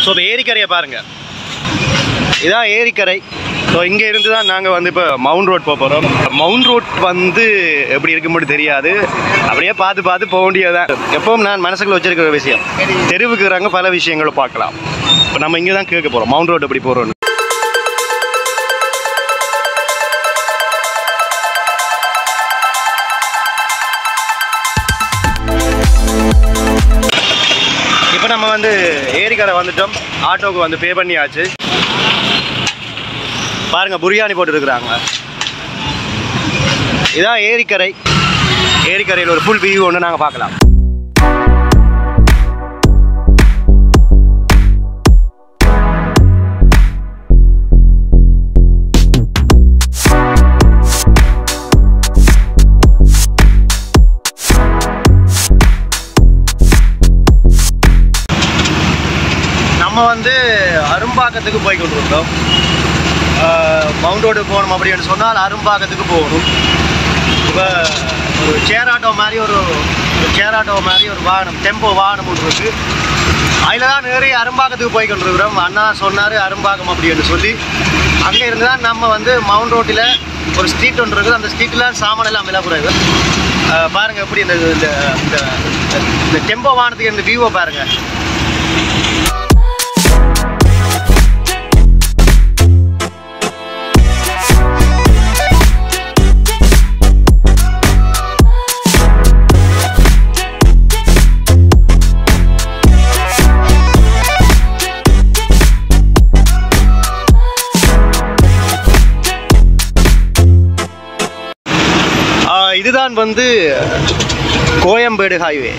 So இப்போ ஏரிக்கரையை பாருங்கள் இதான் ஏரிக்கரை ஸோ இங்கே இருந்து தான் நாங்கள் வந்து இப்போ மவுண்ட் ரோட் போக போகிறோம் மவுண்ட் ரோட் வந்து எப்படி இருக்கும்னு தெரியாது அப்படியே பார்த்து பார்த்து போக வேண்டியதுதான் எப்பவும் நான் மனசுக்குள்ள வச்சிருக்கிற விஷயம் தெருவுக்கு இருக்கிறாங்க பல விஷயங்களை பார்க்கலாம் இப்போ நம்ம இங்கே தான் கேட்க போகிறோம் மவுண்ட் ரோட் எப்படி போகிறோன்னு இப்போ நம்ம வந்து ஏரிக்கரை வந்துட்டோம் ஆட்டோவுக்கு வந்து பே பண்ணியாச்சு பாருங்க புரியாணி போட்டுருக்குறாங்க இதான் ஏரிக்கரை ஏரிக்கரையில் ஒரு ஃபுல் வியூ ஒன்று நாங்கள் பார்க்கலாம் நம்ம வந்து அரும்பாக்கத்துக்கு போய் கொண்டிருக்கோம் மவுண்ட் ரோடு போகணும் அப்படின்னு சொன்னால் அரும்பாக்கத்துக்கு போகணும் இப்போ ஒரு சேர் ஆட்டோ மாதிரி ஒரு ஒரு சேர் ஆட்டோ மாதிரி ஒரு வாகனம் டெம்போ வாகனம் ஒன்று இருக்குது அதில் தான் நிறைய அரும்பாக்கத்துக்கு போய் கொண்டிருக்கிறோம் அண்ணா சொன்னார் அரும்பாக்கம் அப்படின்னு சொல்லி அங்கே இருந்து தான் நம்ம வந்து மவுண்ட் ரோட்டில் ஒரு ஸ்ட்ரீட் ஒன்று இருக்குது அந்த ஸ்ட்ரீட்டில் சாமான் எல்லாம் விலகுறாங்க பாருங்கள் எப்படி இந்த இந்த இந்த இந்த டெம்போ வாகனத்துக்கு இந்த வியூவை பாருங்கள் ஆஹ் இதுதான் வந்து கோயம்பேடு ஹைவே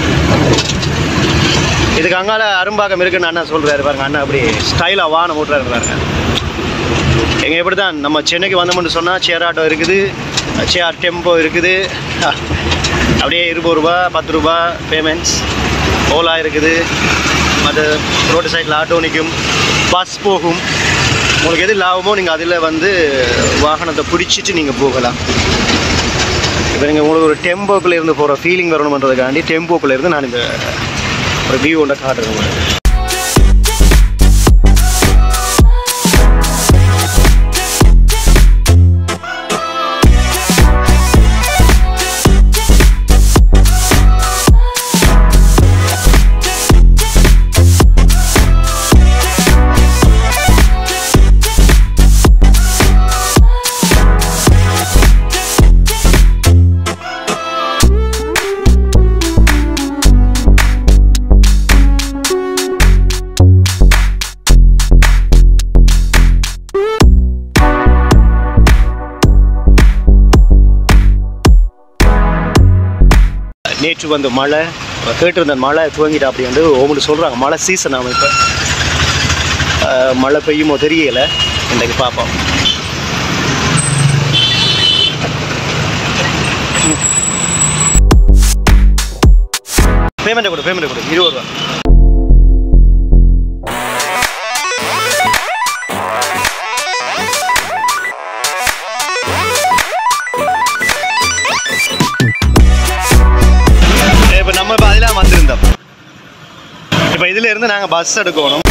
இதுக்கு அங்கால அரும்பாக்கம் இருக்குன்னு அண்ணா சொல்றாரு பாருங்க அண்ணா அப்படி ஸ்டைலாக வாகனம் ஓட்டுறாரு பாருங்க எங்க எப்படி தான் நம்ம சென்னைக்கு வந்தோம்னு சொன்னால் சேர் ஆட்டோ இருக்குது சேர் டெம்போ இருக்குது அப்படியே இருபது ரூபா பத்து ரூபா பேமெண்ட்ஸ் ஓலா இருக்குது மற்ற ரோடு சைடில் ஆட்டோ நிற்கும் பஸ் போகும் உங்களுக்கு எது லாபமோ நீங்கள் அதில் வந்து வாகனத்தை பிடிச்சிட்டு நீங்கள் போகலாம் இப்போ நீங்கள் உங்களுக்கு ஒரு டெம்போக்குள்ளே இருந்து போகிற ஃபீலிங் வரணுன்றதுக்காண்டி டெம்போக்குள்ளே இருந்து நான் இந்த ஒரு வியூ ஒன்றை காட்டுறேன் உங்களுக்கு நேற்று வந்து மழை கேட்டிருந்த மழை துவங்கிட்டா அப்படி வந்து ஒவ்வொன்று சொல்கிறாங்க மழை சீசன் அவன் இப்போ மழை பெய்யுமோ தெரியல இன்றைக்கு பார்ப்போம் பேமெண்ட்டை கொடு பேமெண்ட்டை கொடு இருபது ரூபா இப்போ நம்ம இப்போ அதில் வந்திருந்தோம் இப்போ இதில் இருந்து நாங்கள் பஸ் எடுக்கணும்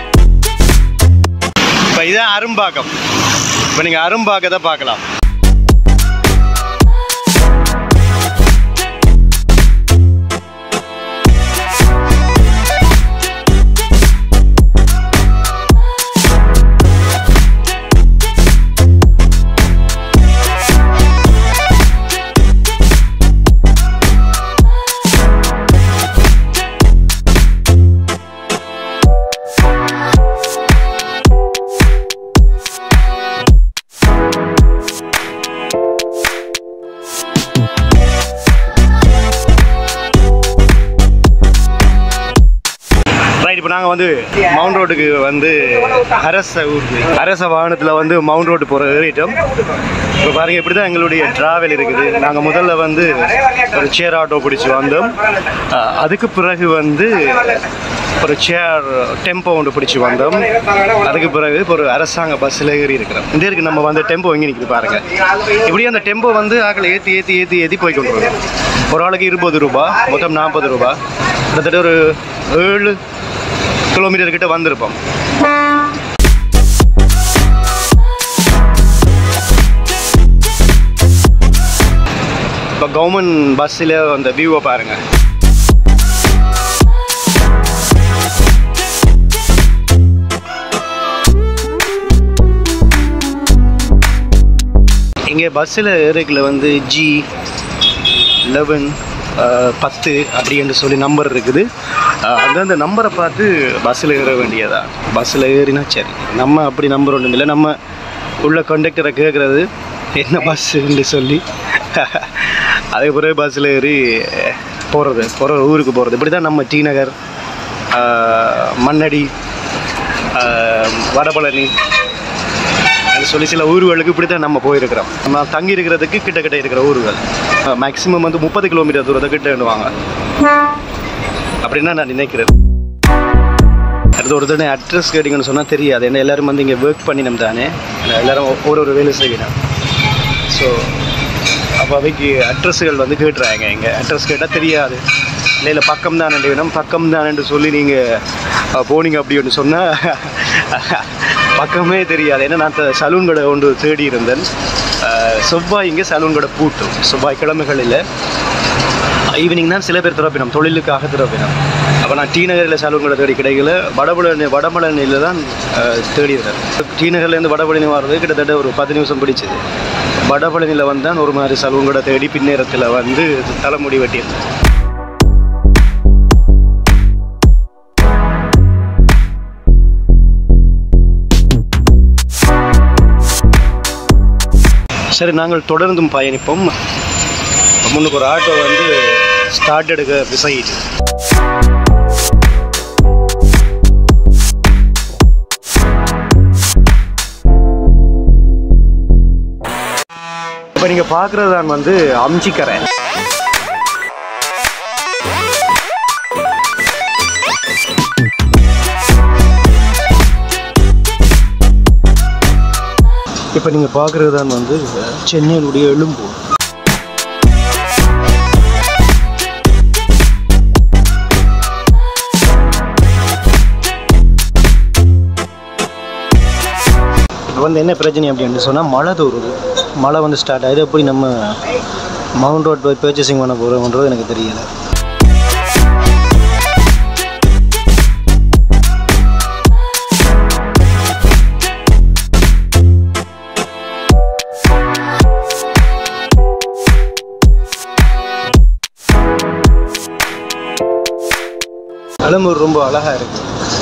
இப்போ இதான் அரும்பாக்கம் இப்போ நீங்கள் அரும்பாக்கத்தை பார்க்கலாம் ரைட் இப்போ நாங்கள் வந்து மவுண்ட் ரோட்டுக்கு வந்து அரச ஊருக்கு அரச வாகனத்தில் வந்து மவுண்ட் ரோடு போகிற ஏறிட்டோம் இப்போ பாருங்க இப்படி தான் எங்களுடைய ட்ராவல் இருக்குது நாங்கள் முதல்ல வந்து ஒரு சேர் ஆட்டோ பிடிச்சி வந்தோம் அஹ் அதுக்கு பிறகு வந்து ஒரு சேர் டெம்போ ஒன்று பிடிச்சி வந்தோம் அதுக்கு பிறகு இப்போ ஒரு அரசாங்க பஸ்ஸில் ஏறி இருக்கிறோம் இந்த இருக்கு நம்ம வந்து டெம்போ எங்கே நிற்குது பாருங்க இப்படியே அந்த டெம்போ வந்து ஆக்களை ஏற்றி ஏற்றி ஏற்றி ஏற்றி போய் கொண்டு வரும் ஒரு ஆளுக்கு இருபது ரூபா மொத்தம் நாற்பது ரூபா கிட்டத்தட்ட ஒரு ஏழு கிலோமீட்டர் கிட்ட வந்திருப்போம் இப்போ கவர்மெண்ட் பஸ்ஸில் அந்த வியூவை பாருங்கள் இங்கே பஸ்ஸில் ஏறக்குள்ள வந்து ஜி லெவன் பத்து அப்படி என்று சொல்லி நம்பர் இருக்குது அஹ் அந்தந்த நம்பரை பார்த்து பஸ்ஸில் ஏற வேண்டியதா பஸ்ஸில் ஏறினா சரி நம்ம அப்படி நம்பர் ஒன்றும் இல்லை நம்ம உள்ள கண்டக்டரை கேட்குறது என்ன பஸ்ஸுன்னு சொல்லி அதே பிறகு பஸ்ஸில் ஏறி போகிறது போகிற ஊருக்கு போகிறது இப்படி தான் நம்ம டி நகர் அஹ் மண்ணடி அஹ் வடபழனி அது சொல்லி சில ஊர்களுக்கு இப்படி தான் நம்ம போயிருக்கிறோம் நம்ம தங்கி இருக்கிறதுக்கு கிட்ட கிட்ட இருக்கிற ஊர்கள் மேக்ஸிமம் வந்து முப்பது கிலோமீட்டர் தூரத்தை கிட்ட எண்ணுவாங்க அப்படின்னா நான் நினைக்கிறேன் அடுத்து ஒரு தடவை அட்ரஸ் கேட்டிங்கன்னு சொன்னால் தெரியாது ஏன்னா எல்லாரும் வந்து இங்கே ஒர்க் பண்ணினோம் தானே ஏன்னா எல்லாரும் ஒரு ஒரு வேலை செய்யணும் ஸோ அப்போ அவைக்கு அட்ரஸுகள் வந்து கேட்டுறாங்க இங்கே அட்ரஸ் கேட்டால் தெரியாது இல்லை இல்லை பக்கம் தான் வேணும் பக்கம் தானேன்னு சொல்லி நீங்கள் போனீங்க அப்படின்னு சொன்னால் பக்கமே தெரியாது ஏன்னா நான் சலூன் கடை ஒன்று தேடி இருந்தேன் அஹ் செவ்வாய் இங்கே சலூன் கடை பூட்டும் செவ்வாய் கிழமைகளில் ஈவினிங் தான் சில பேர் திறப்பினம் தொழிலுக்காக திறப்பினம் அப்போ நான் டி நகரில் சலூன் கடை தேடி கிடைக்கல வடபழனி வடபழனியில் தான் அஹ், தேடி இருந்தேன் டி நகர்லேருந்து வடபழனி வர்றது கிட்டத்தட்ட ஒரு பத்து நிமிஷம் பிடிச்சது வடபழனியில் வந்தான் ஒரு மாதிரி சலூன் கடை தேடி பின்னேரத்தில் வந்து தலைமுடி வெட்டியிருந்தேன் சரி நாங்கள் தொடர்ந்தும் பயணிப்போம் முன்னுக்கு ஒரு ஆட்டோ வந்து ஸ்டார்ட் எடுக்க விசையிட்டு இப்போ நீங்கள் பார்க்குறது தான் வந்து அம்ச்சிக்கரை இப்போ நீங்கள் பார்க்குறது தான் வந்து சென்னையினுடைய எழும்பூர் இப்போ வந்து என்ன பிரச்சனை அப்படின்னு சொன்னால் மழை தூருது மழை வந்து ஸ்டார்ட் ஆகுது எப்படி நம்ம மவுண்ட் ரோட் போய் பர்ச்சேசிங் பண்ண போகிறோம்ன்றது எனக்கு தெரியல எழும்பூர் ரொம்ப அழகாக இருக்குது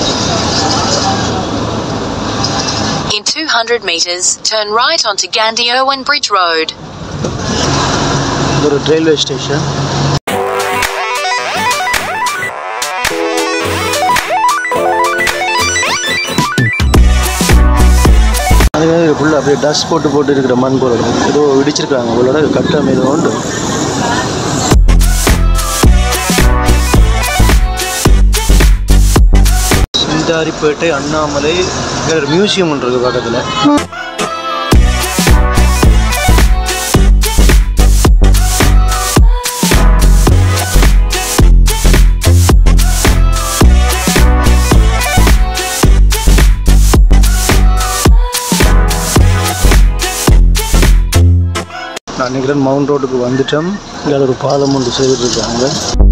In 200 meters, turn right onto Gandhi Irwin Bridge Road. இது ஒரு ரயில்வே ஸ்டேஷன் அதுக்காக ஃபுல்லாக அப்படியே டஸ்ட் போட்டு போட்டு இருக்கிற மண் போல இருக்கும் ஏதோ இடிச்சிருக்காங்க அவங்களோட கட்டம் ஏதோ உண்டு சிந்தாரிப்பேட்டை அண்ணாமலை இங்க ஒரு மியூசியம் ஒன்று இருக்குது பக்கத்தில் நான் நினைக்கிறேன் மவுண்ட் ரோட்டுக்கு வந்துட்டோம் இங்கே ஒரு பாலம் ஒன்று செய்துட்டு இருக்காங்க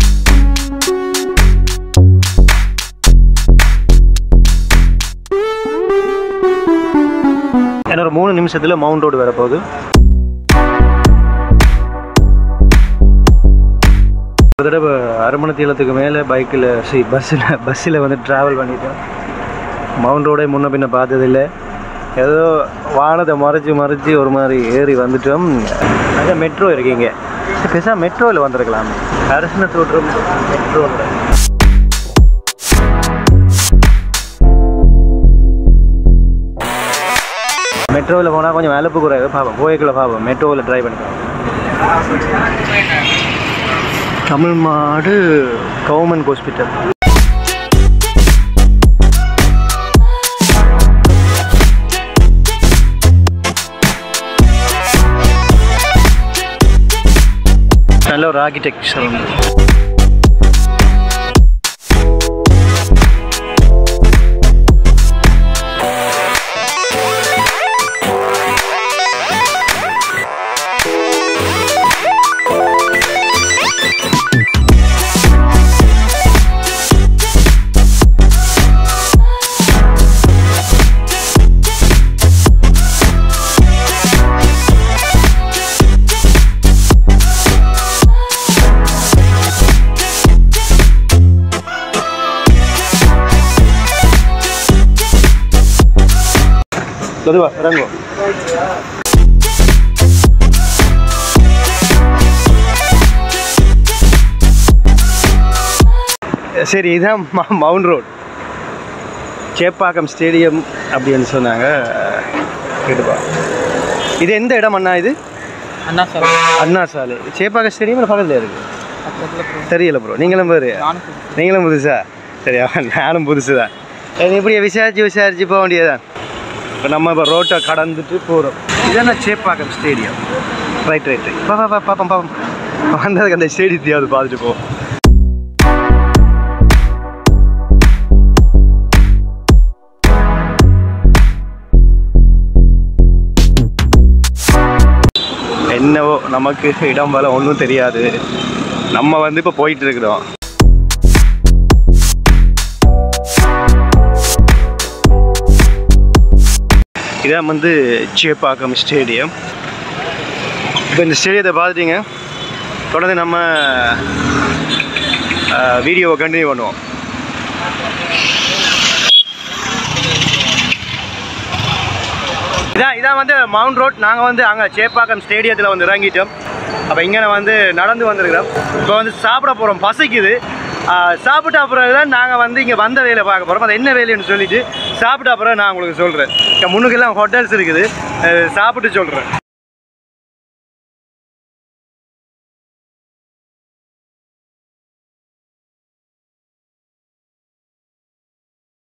இன்னும் ஒரு மூணு நிமிஷத்தில் மவுண்ட் ரோடு வரப்போகுது ஒரு தடவை அரை மணி தீளத்துக்கு மேலே பைக்கில் சி பஸ்ஸில் பஸ்ஸில் வந்து ட்ராவல் பண்ணிட்டோம் மவுண்ட் ரோடே முன்ன பின்ன பார்த்ததில்லை ஏதோ வானத்தை மறைச்சி மறைச்சி ஒரு மாதிரி ஏறி வந்துட்டோம் அங்கே மெட்ரோ இருக்கீங்க பெருசாக மெட்ரோவில் வந்திருக்கலாமே அரசன தோற்றம் மெட்ரோவில் மெட்ரோவில் போனால் கொஞ்சம் அலுப்பு குறைவு பார்ப்போம் போய்க்குள்ள பார்ப்போம் மெட்ரோவில் ட்ரை பண்ணிக்கலாம் தமிழ்நாடு கவர்மெண்ட் ஹாஸ்பிட்டல் நல்ல ஒரு ஆர்கிடெக்சர் மெதுவா இறங்கோ சரி இதான் ம- மவுண்ட் ரோட் சேப்பாக்கம் ஸ்டேடியம் அப்படின்னு சொன்னாங்க கேட்டுப்பா இது எந்த இடம் அண்ணா இது அண்ணா சார் அண்ணா சாலை சேப்பாக்கம் ஸ்டேடியம் பக்கத்தில் இருக்கு பக்கத்தில் ப்ரோ தெரியல ப்ரோ நீங்களும் பேர் நானும் நீங்களும் புதுசா சரியா நானும் புதுசு தான் இப்படி விசாரிச்சு விசாரிச்சு போக வேண்டியதுதான் இப்போ நம்ம இப்போ ரோட்டை கடந்துட்டு போகிறோம் இதான Chepauk stadium right right right பா பா பாப்போம் பாப்போம் வந்ததுக்கு அந்த ஸ்டேடியத்தையாவது பார்த்துட்டு போ என்னவோ நமக்கு இடம் வர ஒன்றும் தெரியாது நம்ம வந்து இப்போ போயிட்டு இருக்கிறோம் இதான் வந்து சேப்பாக்கம் ஸ்டேடியம் இப்போ இந்த ஸ்டேடியத்தை பார்த்துட்டீங்க தொடர்ந்து நம்ம வீடியோவை கண்டினியூ பண்ணுவோம் இதான் இதான் வந்து மவுண்ட் ரோட் நாங்கள் வந்து அங்கே சேப்பாக்கம் ஸ்டேடியத்தில் வந்து இறங்கிட்டோம் அப்போ இங்கே வந்து நடந்து வந்திருக்கிறோம் இப்போ வந்து சாப்பிட போகிறோம் பசிக்குது ஆ, சாப்பிட்ட அப்புறம் தான் நாங்கள் வந்து இங்கே வந்த வேலை பார்க்க போகிறோம் அது என்ன வேலைன்னு சொல்லிட்டு சாப்பிட்ட அப்புறம் நான் உங்களுக்கு சொல்கிறேன் இங்கே முன்னுக்கெல்லாம் ஹோட்டல்ஸ் இருக்குது அஹ் சாப்பிட்டு சொல்கிறேன்